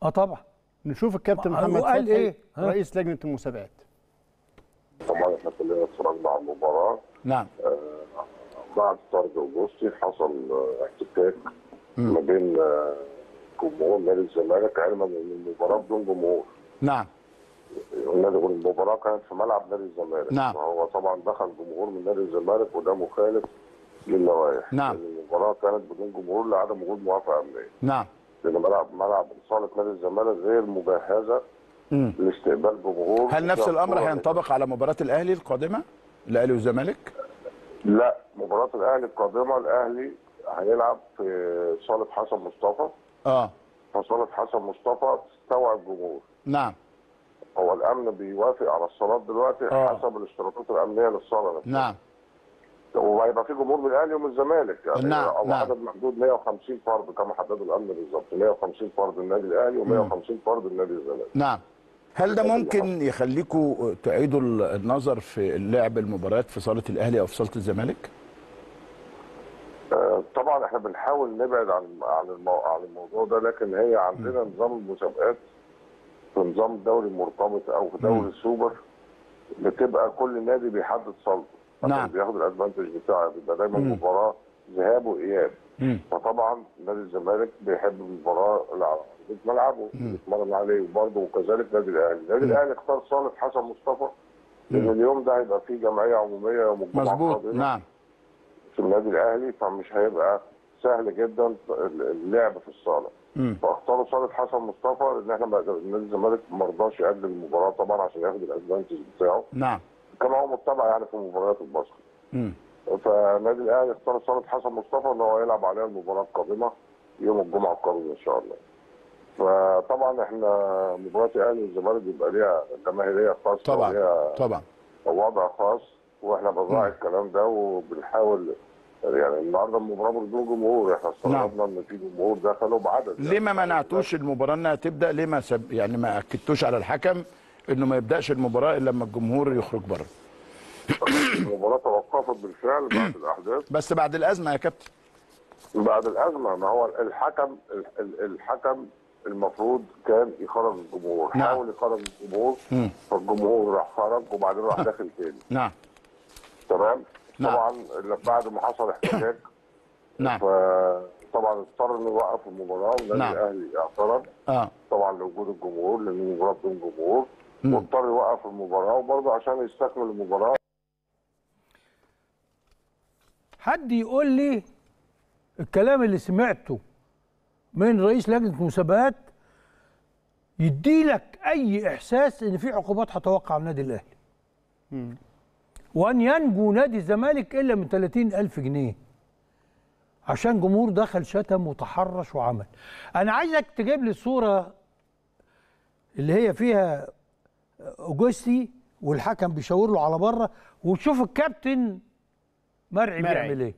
اه طبعا نشوف الكابتن هو محمد قال فتحي إيه؟ ها؟ رئيس لجنه المسابقات طبعا احنا كلنا اتفرجنا على المباراه نعم بعد طرد اوجوستي حصل آه، احتكاك ما بين آه، جمهور نادي الزمالك علما ان المباراه بدون جمهور نعم النادي المباراه كانت في ملعب نادي الزمالك نعم. فهو طبعا دخل جمهور من نادي الزمالك وده مخالف للوائح نعم. لأن المباراه كانت بدون جمهور لعدم وجود موافقه امنيه نعم لان ملعب ملعب صاله نادي الزمالك غير مجهزه مم. لاستقبال جمهور هل نفس وفيها الامر خطورة هينطبق على مباراه الاهلي القادمه الاهلي والزمالك لا مباراة الأهلي القادمة الأهلي هيلعب في صالة حسن مصطفى اه فصالة حسن مصطفى تستوعب جمهور نعم هو الأمن بيوافق على الصالات دلوقتي آه. حسب الاشتراطات الأمنية للصالة نفسها نعم وهيبقى في جمهور من الأهلي ومن الزمالك يعني نعم، أو نعم. عدد محدود 150 فرد كما حددوا الأمن بالظبط 150 فرد النادي الأهلي و150 فرد النادي الزمالك نعم هل ده ممكن يخليكم تعيدوا النظر في لعب المباريات في صاله الاهلي او في صاله الزمالك؟ آه، طبعا احنا بنحاول نبعد عن عن المو... عن الموضوع ده لكن هي عندنا نظام المسابقات في نظام الدوري المرتبط او في دوري السوبر بتبقى كل نادي بيحدد صلبه نعم. بياخد الادفانتج بتاعه بيبقى دايما مباراه ذهاب واياب مم. فطبعا نادي الزمالك بيحب المباراه اللي على ارضيه ملعبه بيتمرن عليه وبرضه وكذلك نادي الاهلي، النادي الاهلي اختار صاله حسن مصطفى لان اليوم ده هيبقى فيه جمعيه عموميه يوم الجمعه مظبوط القادمة. نعم في النادي الاهلي فمش هيبقى سهل جدا اللعب في الصاله مم. فاختاروا صاله حسن مصطفى لان احنا ما- نادي الزمالك ما رضاش يأجل المباراه طبعا عشان ياخد الادفانتج بتاعه نعم كما هو متبع يعني في مباريات الباسكت مم. فالنادي الاهلي اختار صاله حسن مصطفى ان هو يلعب عليها المباراه القادمه يوم الجمعه القادم ان شاء الله فطبعا احنا مباراه الاهلي والزمالك بيبقى ليها جماهيريه خاصه طبعا وليها طبعا وضع خاص واحنا بنراعي الكلام ده وبنحاول يعني النهارده المباراه بدون جمهور احنا استغربنا ان في جمهور دخلوا بعدد ليه ما منعتوش المباراه انها تبدا ليه ما سب... يعني ما اكدتوش على الحكم انه ما يبداش المباراه الا لما الجمهور يخرج بره المباراه توقفت بالفعل بعد الاحداث بس بعد الازمه يا كابتن بعد الازمه ما هو الحكم ال- ال- الحكم المفروض كان يخرج الجمهور نعم. حاول يخرج الجمهور مم. فالجمهور راح خرج وبعدين راح داخل تاني نعم تمام نعم. طبعا بعد ما حصل احتكاك نعم فطبعا اضطر انه يوقف المباراه والنادي نعم. الاهلي اعترض اه طبعا لوجود الجمهور لان المباراه بدون جمهور مم. واضطر يوقف المباراه وبرضه عشان يستكمل المباراه حد يقول لي الكلام اللي سمعته من رئيس لجنه المسابقات يدي لك اي احساس ان في عقوبات هتوقع على النادي الاهلي وان ينجو نادي الزمالك الا من 30 الف جنيه عشان جمهور دخل شتم وتحرش وعمل انا عايزك تجيب لي الصوره اللي هي فيها اوجوستي والحكم بيشاور له على بره وتشوف الكابتن مرعي مرعي. بيعمل ايه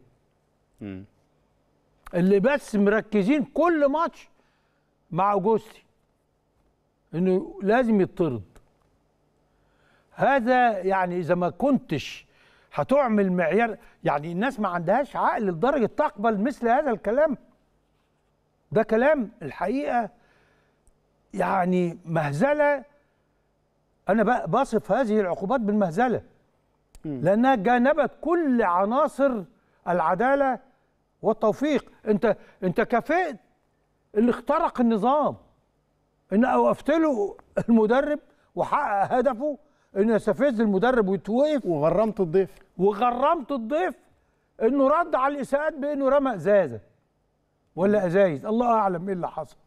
اللي بس مركزين كل ماتش مع اوجوستي انه لازم يطرد هذا يعني اذا ما كنتش هتعمل معيار يعني الناس ما عندهاش عقل لدرجه تقبل مثل هذا الكلام ده كلام الحقيقه يعني مهزله انا بقى بصف هذه العقوبات بالمهزله لانها جانبت كل عناصر العداله والتوفيق انت انت كافئت اللي اخترق النظام ان اوقفت له المدرب وحقق هدفه انه يستفز المدرب ويتوقف وغرمت الضيف وغرمت الضيف انه رد على الاساءات بانه رمى ازازه ولا ازايز الله اعلم ايه اللي حصل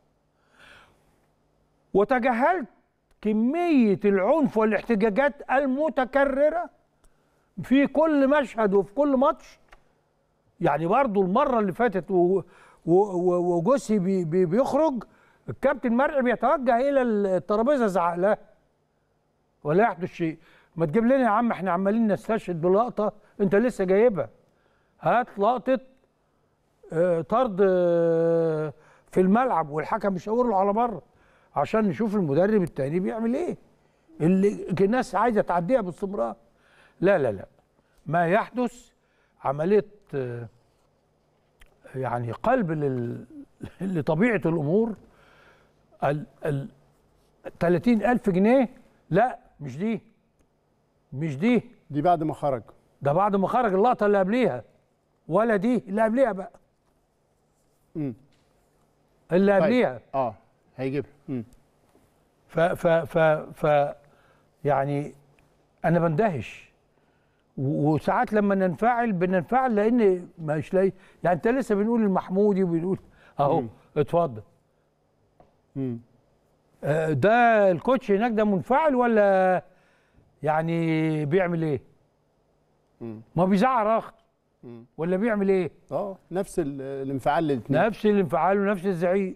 وتجاهلت كميه العنف والاحتجاجات المتكرره في كل مشهد وفي كل ماتش يعني برضو المره اللي فاتت و- و- و- وجوسي بي بي بيخرج الكابتن مرعي بيتوجه الى الترابيزه زعق لها ولا يحدث شيء ما تجيب لنا يا عم احنا عمالين نستشهد بلقطه انت لسه جايبها هات لقطه آه، طرد آه، في الملعب والحكم يشاور له على بره عشان نشوف المدرب التاني بيعمل ايه اللي الناس عايزه تعديها باستمرار لا لا لا ما يحدث عمليه آه، يعني قلب لل... لطبيعه الامور ال ال 30000 جنيه لا مش دي مش دي دي بعد ما خرج ده بعد ما خرج اللقطه اللي قبليها ولا دي اللي قبليها بقى مم. اللي طيب. قبليها اه هيجيبها مم. ف ف ف ف يعني انا بندهش و- وساعات لما ننفعل بننفعل لان مش لاقي يعني انت لسه بنقول المحمودي وبنقول اهو اتفضل مم. آه، ده الكوتش هناك ده منفعل ولا يعني بيعمل ايه؟ ما بيزعق اخر ولا بيعمل ايه؟ اه نفس ال- الانفعال للاثنين نفس الانفعال ونفس الزعيق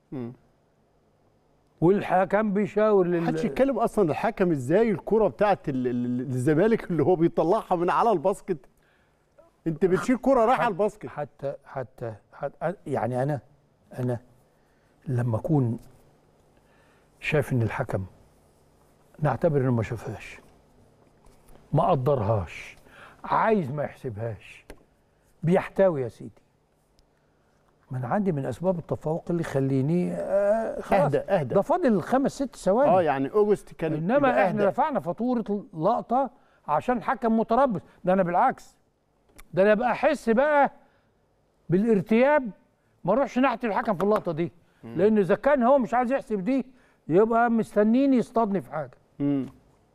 والحكم بيشاور محدش لل يتكلم اصلا الحكم ازاي الكره بتاعت ال- ال- الزمالك اللي هو بيطلعها من على الباسكت انت بتشيل كره رايحه على الباسكت حتى حتى, حتى يعني انا انا لما اكون شايف ان الحكم نعتبر انه ما شافهاش ما قدرهاش عايز ما يحسبهاش بيحتوي يا سيدي ما انا عندي من اسباب التفوق اللي يخليني آه خلاص اهدى اهدى ده فاضل خمس ست ثواني اه يعني اوجست كان انما يبقى احنا أهدى. دفعنا فاتوره لقطه عشان حكم متربص ده انا بالعكس ده انا بقى احس بقى بالارتياب ما اروحش ناحيه الحكم في اللقطه دي لان اذا كان هو مش عايز يحسب دي يبقى مستنيني يصطادني في حاجه مم.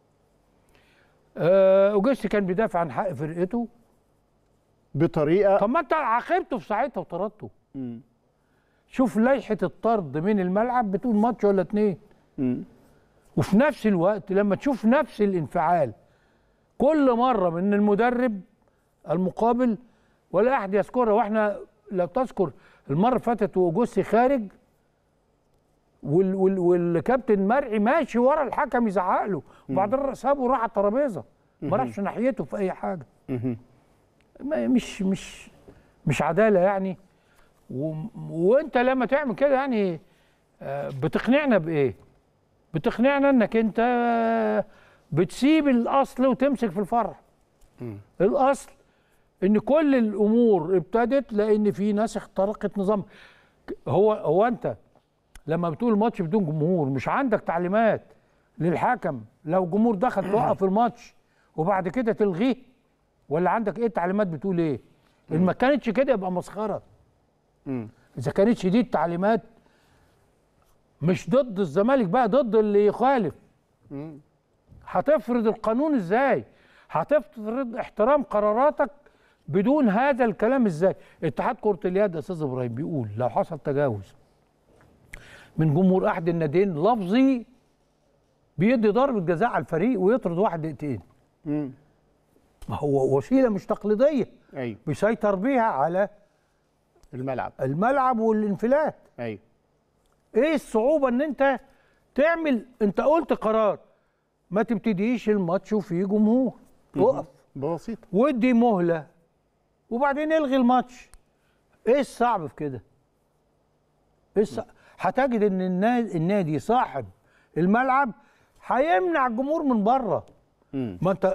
آه اوجستي كان بيدافع عن حق فرقته بطريقه طب ما انت عاقبته في ساعتها وطردته مم. شوف لائحه الطرد من الملعب بتقول ماتش ولا اتنين مم. وفي نفس الوقت لما تشوف نفس الانفعال كل مره من المدرب المقابل ولا احد يذكرها واحنا لو تذكر المره اللي فاتت واوجوستي خارج وال وال والكابتن مرعي ماشي ورا الحكم يزعق له وبعدين سابه راح على الترابيزه ما راحش ناحيته في اي حاجه مهم. ما- مش مش مش عداله يعني و وانت لما تعمل كده يعني آه، بتقنعنا بايه؟ بتقنعنا انك انت آه، بتسيب الاصل وتمسك في الفرع. الاصل ان كل الامور ابتدت لان في ناس اخترقت نظام ك- هو هو انت لما بتقول ماتش بدون جمهور مش عندك تعليمات للحكم لو جمهور دخل توقف الماتش وبعد كده تلغيه ولا عندك ايه التعليمات بتقول ايه؟ ان ما كانتش كده يبقى مسخره. مم. اذا كانتش دي التعليمات مش ضد الزمالك بقى ضد اللي يخالف مم. هتفرض القانون ازاي هتفرض احترام قراراتك بدون هذا الكلام ازاي اتحاد كرة اليد يا استاذ ابراهيم بيقول لو حصل تجاوز من جمهور احد الناديين لفظي بيدي ضربة جزاء على الفريق ويطرد واحد دقيقتين مم. ما هو وسيلة مش تقليدية ايوه بيسيطر بيها على الملعب الملعب والانفلات ايوه ايه الصعوبه ان انت تعمل انت قلت قرار ما تبتديش الماتش وفيه جمهور وقف بسيطه وادي مهله وبعدين الغي الماتش ايه الصعب في كده ايه الصعب هتجد ان النا- النادي صاحب الملعب هيمنع الجمهور من بره مم. ما انت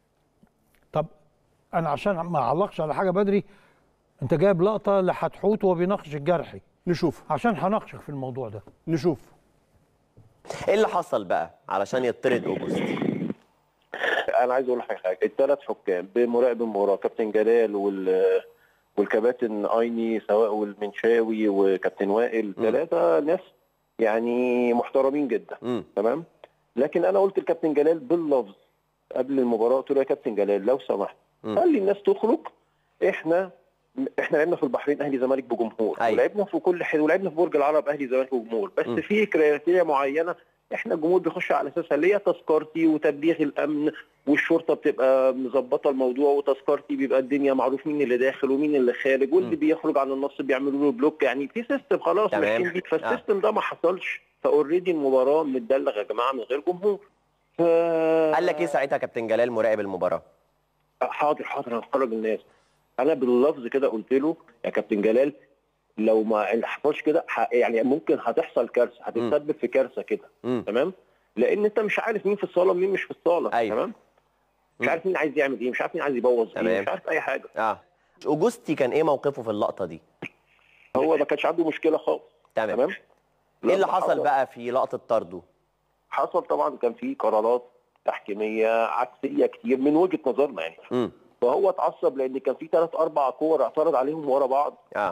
طب انا عشان ما اعلقش على حاجه بدري انت جايب لقطه لحتحوت وهو بيناقش الجرحي نشوف عشان هناقشك في الموضوع ده نشوف ايه اللي حصل بقى علشان يطرد اوجستي انا عايز اقول لك حاجه الثلاث حكام بمراقب المباراه كابتن جلال وال والكباتن ايني سواء والمنشاوي وكابتن وائل ثلاثه ناس يعني محترمين جدا امم تمام لكن انا قلت لكابتن جلال باللفظ قبل المباراه قلت له يا كابتن جلال لو سمحت مم. خلي الناس تخرج احنا احنا لعبنا في البحرين اهلي زمالك بجمهور أيوة. ولعبنا في كل حته ولعبنا في برج العرب اهلي زمالك بجمهور بس مم. في كرياتيريا معينه احنا الجمهور بيخش على اساسها اللي هي تذكرتي وتبليغ الامن والشرطه بتبقى مظبطه الموضوع وتذكرتي بيبقى الدنيا معروف مين اللي داخل ومين اللي خارج واللي مم. بيخرج عن النص بيعملوا له بلوك يعني في سيستم خلاص تمام. ماشيين بيه فالسيستم ده ما حصلش فاوريدي المباراه متدلغ يا جماعه من غير جمهور ف... قال لك ايه ساعتها كابتن جلال مراقب المباراه حاضر حاضر هنخرج الناس انا باللفظ كده قلت له يا كابتن جلال لو ما حصلش كده ح- يعني ممكن هتحصل كارثه هتتسبب في كارثه كده امم تمام لان انت مش عارف مين في الصاله ومين مش في الصاله أيوة. تمام مش مم. عارف مين عايز يعمل ايه مش عارف مين عايز يبوظ تمام. ايه مش عارف اي حاجه اه اوجستي كان ايه موقفه في اللقطه دي هو ما كانش عنده مشكله خالص تمام تمام ايه اللي لما حصل بقى في لقطه طرده حصل طبعا كان في قرارات تحكيميه عكسيه كتير من وجهه نظرنا يعني امم فهو اتعصب لان كان في ثلاث اربع كور اعترض عليهم ورا بعض اه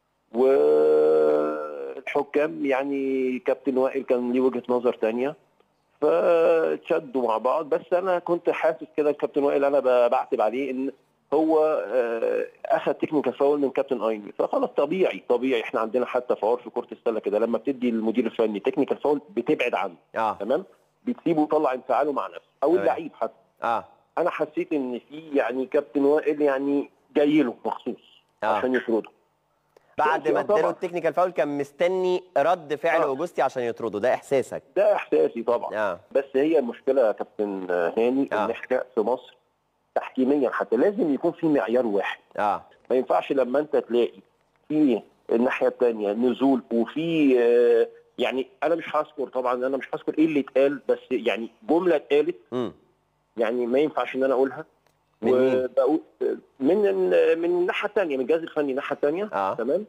والحكام يعني كابتن وائل كان ليه وجهه نظر تانية فشدوا مع بعض بس انا كنت حاسس كده الكابتن وائل انا ب- بعتب عليه ان هو آه، اخذ تكنيكال فاول من كابتن ايني فخلاص طبيعي طبيعي احنا عندنا حتى فاول في كره السله كده لما بتدي المدير الفني تكنيكال فاول بتبعد عنه اه تمام بتسيبه يطلع انفعاله مع نفسه او تمام. اللعيب حتى اه انا حسيت ان في يعني كابتن وائل يعني جاي له مخصوص آه. عشان يطرده بعد شوف ما يا طبعا. اداله التكنيكال فاول كان مستني رد فعل آه. اوجستي عشان يطرده ده احساسك ده احساسي طبعا اه بس هي المشكله يا كابتن هاني آه. ان احنا في مصر تحكيميا حتى لازم يكون في معيار واحد اه ما ينفعش لما انت تلاقي في الناحيه الثانيه نزول وفي آه، يعني انا مش هذكر طبعا انا مش هذكر ايه اللي اتقال بس يعني جمله اتقالت امم يعني ما ينفعش ان انا اقولها من مين؟ وبقول من من الناحيه الثانيه من الجهاز الفني الناحيه الثانيه اه تمام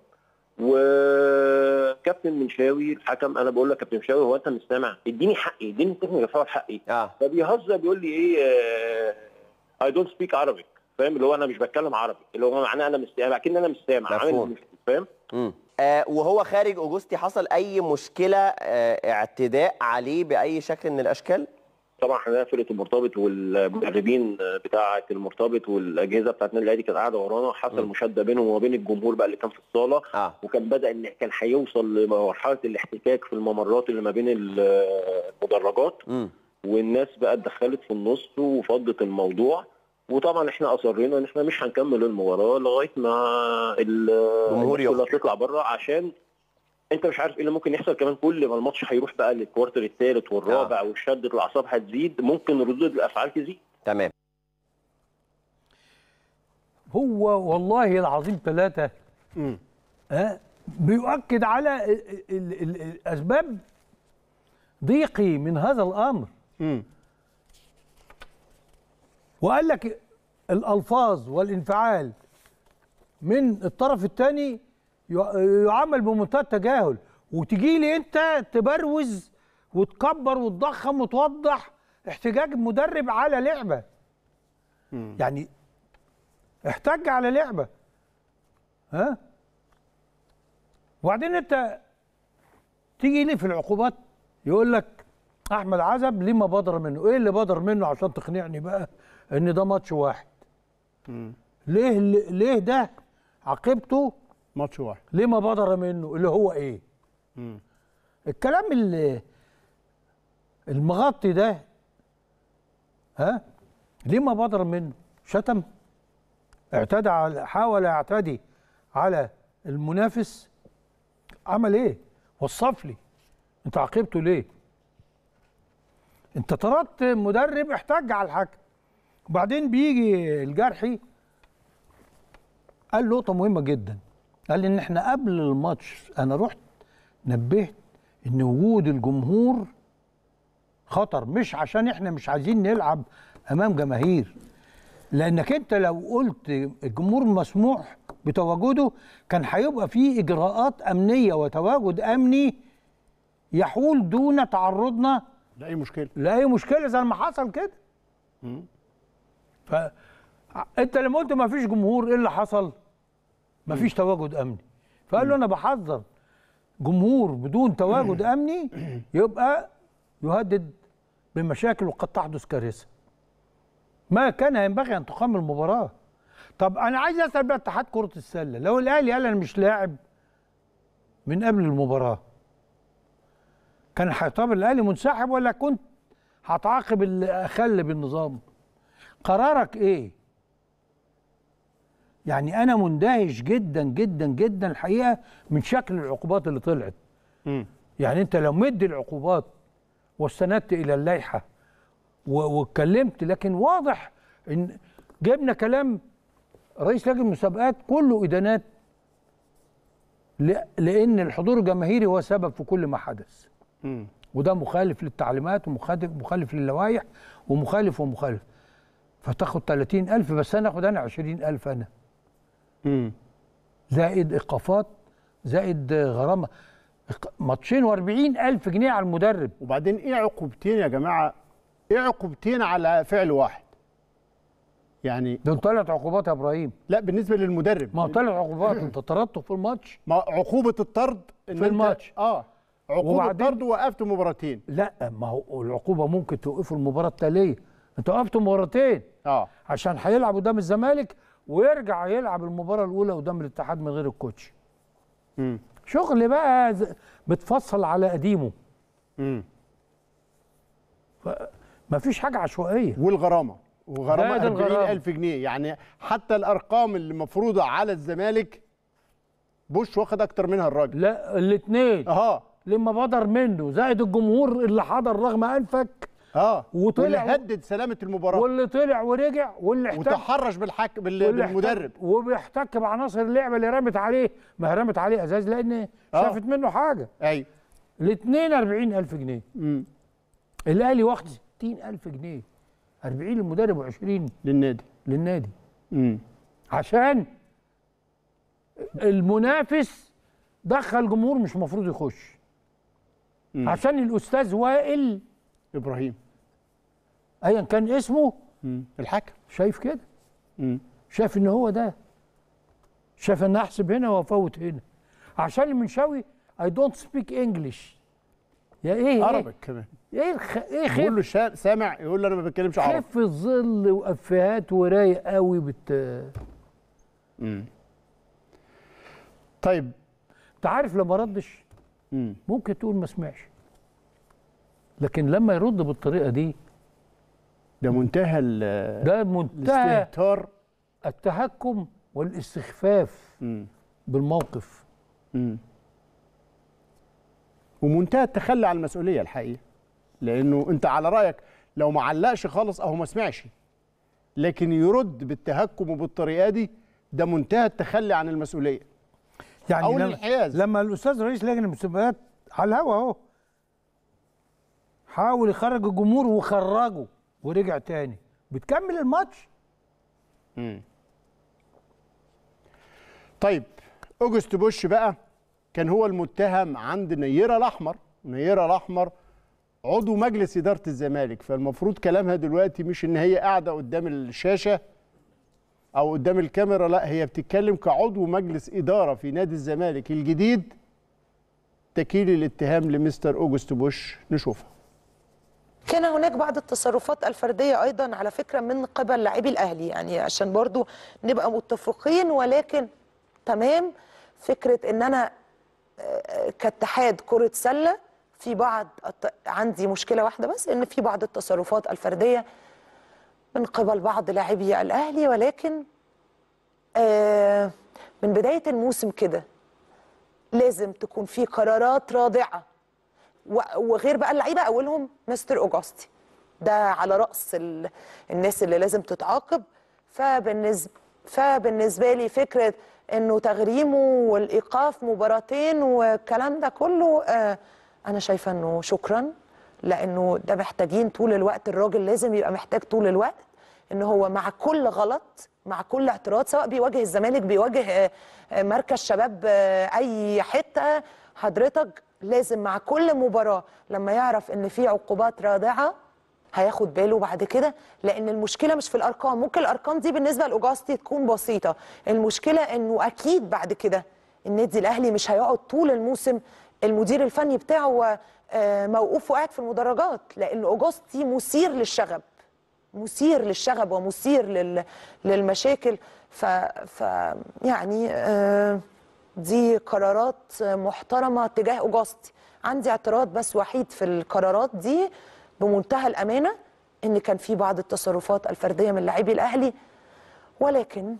وكابتن منشاوي الحكم انا بقول لك كابتن منشاوي هو انت مش سامع اديني حقي اديني التكنيكال فاول حقي اه فبيهزر بيقول لي ايه اي دونت سبيك عربي فاهم اللي هو انا مش بتكلم عربي اللي هو معناه انا مش سامع اكن انا مش سامع مفهوم. عامل مش فاهم امم آه وهو خارج اوجستي حصل اي مشكله آه اعتداء عليه باي شكل من الاشكال طبعا احنا فرقه المرتبط والمدربين بتاعه المرتبط والاجهزه بتاعه النادي الاهلي كانت قاعده ورانا حصل م. مشاده بينهم وما بين الجمهور بقى اللي كان في الصاله اه وكان بدا ان كان هيوصل لمرحله الاحتكاك في الممرات اللي ما بين المدرجات امم والناس بقى اتدخلت في النص وفضت الموضوع وطبعا احنا اصرينا ان احنا مش هنكمل المباراه لغايه ما ال- الجمهور الناس كلها يخرج. تطلع بره عشان انت مش عارف ايه اللي ممكن يحصل كمان كل ما الماتش هيروح بقى للكوارتر الثالث والرابع آه. وشده الاعصاب هتزيد ممكن ردود الافعال تزيد تمام هو والله العظيم ثلاثة ها بيؤكد على ال- ال- ال- الأسباب ضيقي من هذا الأمر مم. وقال لك الألفاظ والانفعال من الطرف الثاني يعامل بمنتهى التجاهل وتجي لي أنت تبروز وتكبر وتضخم وتوضح احتجاج مدرب على لعبة يعني احتج على لعبة ها وبعدين انت تيجي لي في العقوبات يقول لك احمد عزب ليه ما بدر منه ايه اللي بدر منه عشان تقنعني بقى ان ده ماتش واحد ليه ليه ده عاقبته ماتش واحد ليه ما بدر منه اللي هو ايه الكلام اللي المغطي ده ها ليه ما بدر منه شتم اعتدى على حاول يعتدي على المنافس عمل ايه وصف لي انت عاقبته ليه انت طردت مدرب احتج على الحكم وبعدين بيجي الجرحي قال نقطة مهمة جدا قال لي ان احنا قبل الماتش انا رحت نبهت ان وجود الجمهور خطر مش عشان احنا مش عايزين نلعب امام جماهير لانك انت لو قلت الجمهور مسموح بتواجده كان هيبقى فيه اجراءات امنيه وتواجد امني يحول دون تعرضنا لا اي مشكله لاي مشكله زي ما حصل كده ف انت لما قلت ما فيش جمهور ايه اللي حصل ما فيش تواجد امني فقال له انا بحذر جمهور بدون تواجد امني يبقى يهدد بمشاكل وقد تحدث كارثه ما كان ينبغي ان تقام المباراه طب انا عايز اسال بقى اتحاد كره السله لو الاهلي قال انا مش لاعب من قبل المباراه كان هيعتبر الاهلي منسحب ولا كنت هتعاقب اللي اخل بالنظام قرارك ايه يعني انا مندهش جدا جدا جدا الحقيقه من شكل العقوبات اللي طلعت مم. يعني انت لو مدي العقوبات واستندت الى اللائحه و- واتكلمت لكن واضح ان جبنا كلام رئيس لجنه المسابقات كله ادانات ل- لان الحضور الجماهيري هو سبب في كل ما حدث مم. وده مخالف للتعليمات ومخالف مخالف للوائح ومخالف ومخالف فتاخد 30000 بس انا اخد انا 20000 انا مم. زائد ايقافات زائد غرامه ماتشين و40 الف جنيه على المدرب وبعدين ايه عقوبتين يا جماعه ايه عقوبتين على فعل واحد يعني دول ثلاث عقوبات يا ابراهيم لا بالنسبه للمدرب ما هو ثلاث عقوبات انت طردته في الماتش ما عقوبه الطرد إن في أنت- الماتش. اه عقوبه وبعدين- الطرد وقفت مباراتين لا ما هو العقوبه ممكن توقفوا المباراه التاليه انت وقفتوا مباراتين اه عشان هيلعب قدام الزمالك ويرجع يلعب المباراه الاولى قدام الاتحاد من غير الكوتش امم شغل بقى ز- بتفصل على قديمه امم ما فيش حاجه عشوائيه والغرامه وغرامه زائد الغرامة. 40000 جنيه يعني حتى الارقام اللي مفروضه على الزمالك بوش واخد اكتر منها الراجل لا الاثنين اه لما بدر منه زائد الجمهور اللي حضر رغم انفك اه وطلع واللي هدد سلامه المباراه واللي طلع ورجع واللي احتك وتحرش بالحك بال- واللي احتك- بالمدرب وبيحتك بعناصر اللعبه اللي رمت عليه ما هي رمت عليه ازاز لان آه. شافت منه حاجه ايوه الاثنين 40000 جنيه امم الاهلي واخد 60000 جنيه 40 للمدرب و20 للنادي للنادي امم عشان المنافس دخل جمهور مش المفروض يخش مم. عشان الاستاذ وائل ابراهيم ايا كان اسمه مم. الحكم شايف كده مم. شاف ان هو ده شاف ان احسب هنا وافوت هنا عشان المنشاوي اي دونت سبيك انجلش يا ايه ايه عربي كمان ايه الخ... ايه بقول خف له شا... سامع يقول له انا ما بتكلمش عربي خف الظل وافيهات ورايق قوي بت مم. طيب انت عارف لما ردش مم. ممكن تقول ما سمعش لكن لما يرد بالطريقه دي ده منتهى ال- ده منتهى الاستهتار التهكم والاستخفاف مم. بالموقف مم. ومنتهى التخلي عن المسؤوليه الحقيقه لانه انت على رايك لو ما علقش خالص اهو ما سمعش لكن يرد بالتهكم وبالطريقه دي ده منتهى التخلي عن المسؤوليه يعني أو لما, الانحياز. لما الاستاذ رئيس لجنه المسابقات على الهوا اهو حاول يخرج الجمهور وخرجه ورجع تاني بتكمل الماتش طيب اوجست بوش بقى كان هو المتهم عند نيره الاحمر نيره الاحمر عضو مجلس اداره الزمالك فالمفروض كلامها دلوقتي مش ان هي قاعده قدام الشاشه او قدام الكاميرا لا هي بتتكلم كعضو مجلس اداره في نادي الزمالك الجديد تكيل الاتهام لمستر اوجست بوش نشوفها كان هناك بعض التصرفات الفردية أيضا على فكرة من قبل لاعبي الأهلي يعني عشان برضو نبقى متفقين ولكن تمام فكرة إن أنا آه، كاتحاد كرة سلة في بعض الت- عندي مشكلة واحدة بس إن في بعض التصرفات الفردية من قبل بعض لاعبي الأهلي ولكن آه، من بداية الموسم كده لازم تكون في قرارات رادعة و- وغير بقى اللعيبه اولهم مستر اوجاستي ده على راس ال... الناس اللي لازم تتعاقب فبالنسبه فبالنسبه لي فكره انه تغريمه والايقاف مباراتين والكلام ده كله آه انا شايفه انه شكرا لانه ده محتاجين طول الوقت الراجل لازم يبقى محتاج طول الوقت ان هو مع كل غلط مع كل اعتراض سواء بيواجه الزمالك بيواجه آه، آه، مركز شباب آه، اي حته حضرتك لازم مع كل مباراه لما يعرف ان في عقوبات رادعه هياخد باله بعد كده لان المشكله مش في الارقام ممكن الارقام دي بالنسبه لاوجاستي تكون بسيطه المشكله انه اكيد بعد كده النادي الاهلي مش هيقعد طول الموسم المدير الفني بتاعه آه، موقوف وقاعد في المدرجات لان اوجاستي مثير للشغب مثير للشغب ومثير لل... للمشاكل ف... ف يعني آه، دي قرارات محترمه تجاه اوجاستي عندي اعتراض بس وحيد في القرارات دي بمنتهى الامانه ان كان في بعض التصرفات الفرديه من لاعبي الاهلي ولكن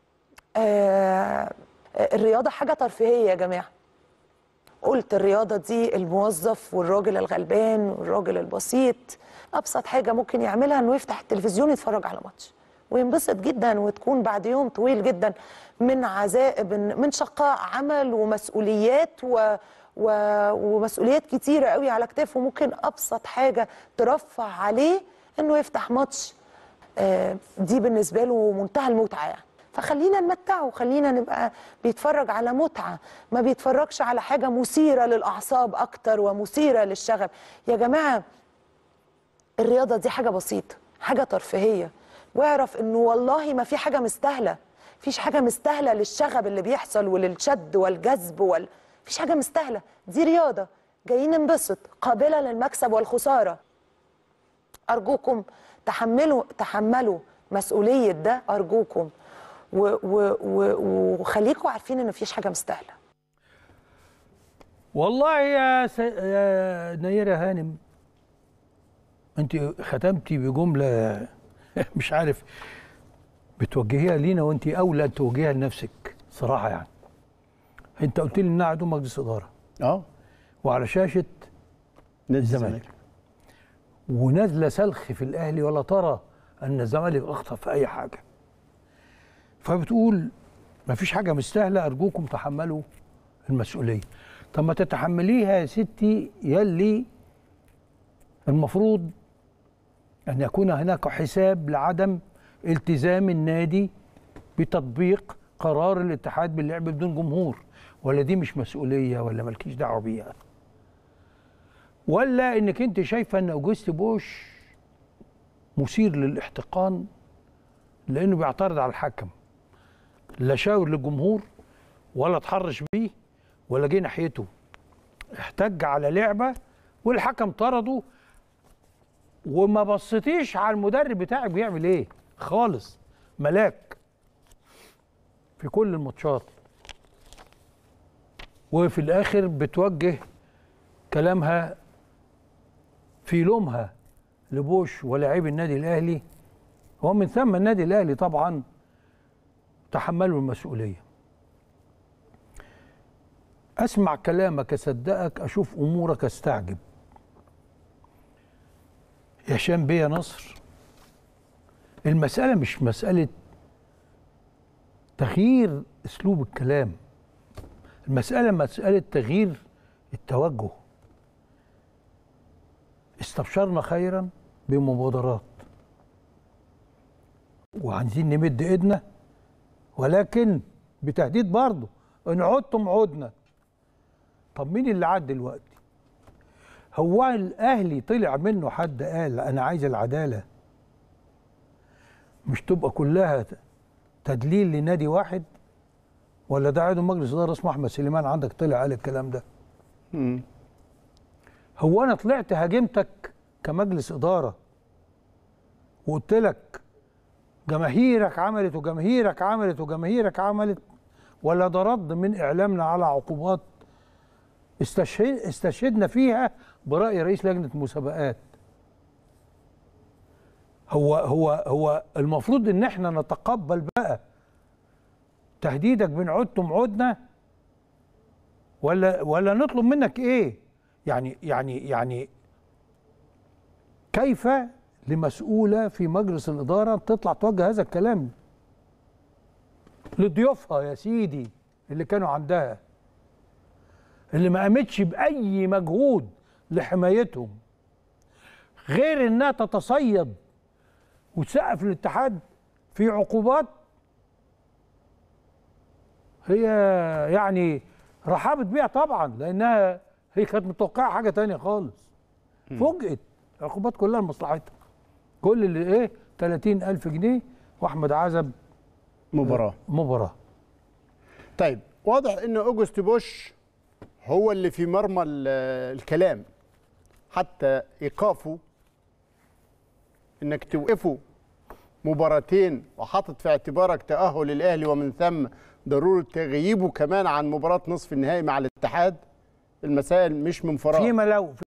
آه الرياضه حاجه ترفيهيه يا جماعه قلت الرياضه دي الموظف والراجل الغلبان والراجل البسيط ابسط حاجه ممكن يعملها انه يفتح التلفزيون يتفرج على ماتش وينبسط جدا وتكون بعد يوم طويل جدا من عذاب من شقاء عمل ومسؤوليات و و... ومسؤوليات كتيرة قوي على كتافه ممكن أبسط حاجة ترفع عليه إنه يفتح ماتش آه، دي بالنسبة له منتهى المتعة يعني فخلينا نمتعه خلينا نبقى بيتفرج على متعه ما بيتفرجش على حاجه مثيره للاعصاب اكتر ومثيره للشغف يا جماعه الرياضه دي حاجه بسيطه حاجه ترفيهيه واعرف انه والله ما في حاجه مستاهله مفيش حاجه مستاهله للشغب اللي بيحصل وللشد والجذب وال مفيش حاجه مستاهله دي رياضه جايين ننبسط قابله للمكسب والخساره ارجوكم تحملوا تحملوا مسؤوليه ده ارجوكم و و و وخليكم عارفين ان مفيش حاجه مستاهله والله يا, س... يا نيرة هانم انت ختمتي بجملة مش عارف بتوجهيها لينا وانت اولى ان توجهيها لنفسك صراحة يعني انت قلت لي انها عضو مجلس ادارة اه وعلى شاشة نادي الزمالك ونازلة سلخ في الاهلي ولا ترى ان الزمالك اخطأ في اي حاجة فبتقول مفيش حاجة مستاهلة ارجوكم تحملوا المسؤولية طب ما تتحمليها يا ستي يلي المفروض أن يكون هناك حساب لعدم التزام النادي بتطبيق قرار الاتحاد باللعب بدون جمهور ولا دي مش مسؤولية ولا مالكيش دعوة بيها ولا انك انت شايفة ان اوجست بوش مثير للاحتقان لانه بيعترض على الحكم لا شاور للجمهور ولا اتحرش بيه ولا جه ناحيته احتج على لعبه والحكم طرده وما بصيتيش على المدرب بتاعك بيعمل ايه خالص ملاك في كل الماتشات وفي الاخر بتوجه كلامها في لومها لبوش ولاعيب النادي الاهلي ومن ثم النادي الاهلي طبعا تحملوا المسؤوليه اسمع كلامك اصدقك اشوف امورك استعجب يا هشام بيه يا نصر المساله مش مساله تغيير اسلوب الكلام المساله مساله تغيير التوجه استبشرنا خيرا بمبادرات وعايزين نمد ايدنا ولكن بتهديد برضه ان عدتم عدنا طب مين اللي عاد دلوقتي هو الاهلي طلع منه حد قال انا عايز العداله مش تبقى كلها تدليل لنادي واحد ولا ده عضو مجلس اداره اسمه احمد سليمان عندك طلع قال الكلام ده مم. هو انا طلعت هاجمتك كمجلس اداره وقلت لك جماهيرك عملت وجماهيرك عملت وجماهيرك عملت ولا ده رد من اعلامنا على عقوبات استشهد استشهدنا فيها براي رئيس لجنه المسابقات هو هو هو المفروض ان احنا نتقبل بقى تهديدك بين عدتم عدنا ولا ولا نطلب منك ايه يعني يعني يعني كيف لمسؤوله في مجلس الاداره تطلع توجه هذا الكلام لضيوفها يا سيدي اللي كانوا عندها اللي ما قامتش باي مجهود لحمايتهم غير انها تتصيد وتسقف الاتحاد في عقوبات هي يعني رحبت بيها طبعا لانها هي كانت متوقعه حاجه تانية خالص فوجئت العقوبات كلها لمصلحتها كل اللي ايه 30000 جنيه واحمد عزب مباراه مباراه طيب واضح ان اوجست بوش هو اللي في مرمى ال- الكلام حتى ايقافه انك توقفه مباراتين وحاطط في اعتبارك تاهل الاهلي ومن ثم ضروره تغييبه كمان عن مباراه نصف النهائي مع الاتحاد المسائل مش من فراغ فيما لو